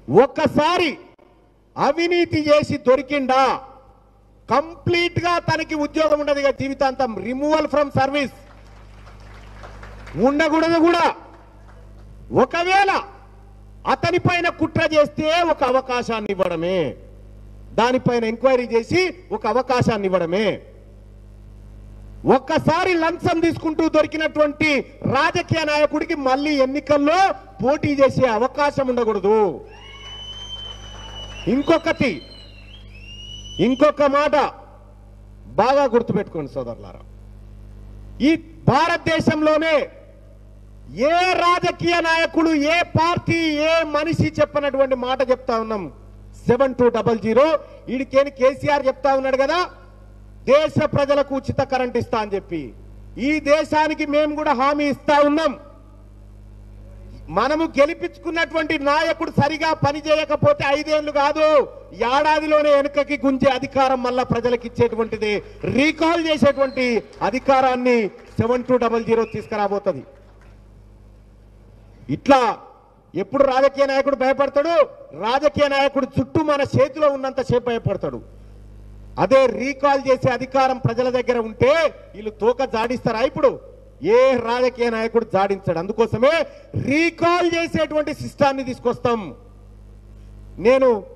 ఒక్కసారి అవినీతి చేసి దొరికిండా కంప్లీట్ గా తనకి ఉద్యోగం ఉండదు ఇక జీవితాంతం రిమూవల్ ఫ్రమ్ సర్వీస్ ఉండకూడదు కూడా ఒకవేళ అతని పైన కుట్ర చేస్తే ఒక అవకాశాన్ని ఇవ్వడమే దానిపైన ఎంక్వైరీ చేసి ఒక అవకాశాన్ని ఇవ్వడమే ఒక్కసారి లంచం తీసుకుంటూ దొరికినటువంటి రాజకీయ నాయకుడికి మళ్ళీ ఎన్నికల్లో పోటీ చేసే అవకాశం ఉండకూడదు ఇంకొకటి ఇంకొక మాట బాగా గుర్తుపెట్టుకోండి సోదరులారా ఈ భారతదేశంలోనే ఏ రాజకీయ నాయకుడు ఏ పార్టీ ఏ మనిషి చెప్పనటువంటి మాట చెప్తా ఉన్నాం సెవెన్ టూ డబల్ జీరో ఈడికేని కేసీఆర్ చెప్తా ఉన్నాడు కదా దేశ ప్రజలకు ఉచిత కరెంట్ ఇస్తా అని చెప్పి ఈ దేశానికి మేము కూడా హామీ ఇస్తా ఉన్నాం మనము గెలిపించుకున్నటువంటి నాయకుడు సరిగా పని చేయకపోతే ఐదేళ్లు కాదు ఏడాదిలోనే వెనుకకి గుంజే అధికారం మళ్ళా ప్రజలకు ఇచ్చేటువంటిది రీకాల్ చేసేటువంటి అధికారాన్ని సెవెన్ టూ డబల్ జీరో తీసుకురాబోతుంది ఇట్లా ఎప్పుడు రాజకీయ నాయకుడు భయపడతాడు రాజకీయ నాయకుడు చుట్టూ మన చేతిలో ఉన్నంత సేపు భయపడతాడు అదే రీకాల్ చేసే అధికారం ప్రజల దగ్గర ఉంటే వీళ్ళు తోక జాడిస్తారా ఇప్పుడు ఏ రాజకీయ నాయకుడు జాడించాడు అందుకోసమే రీకాల్ చేసేటువంటి సిస్టాన్ని తీసుకొస్తాం నేను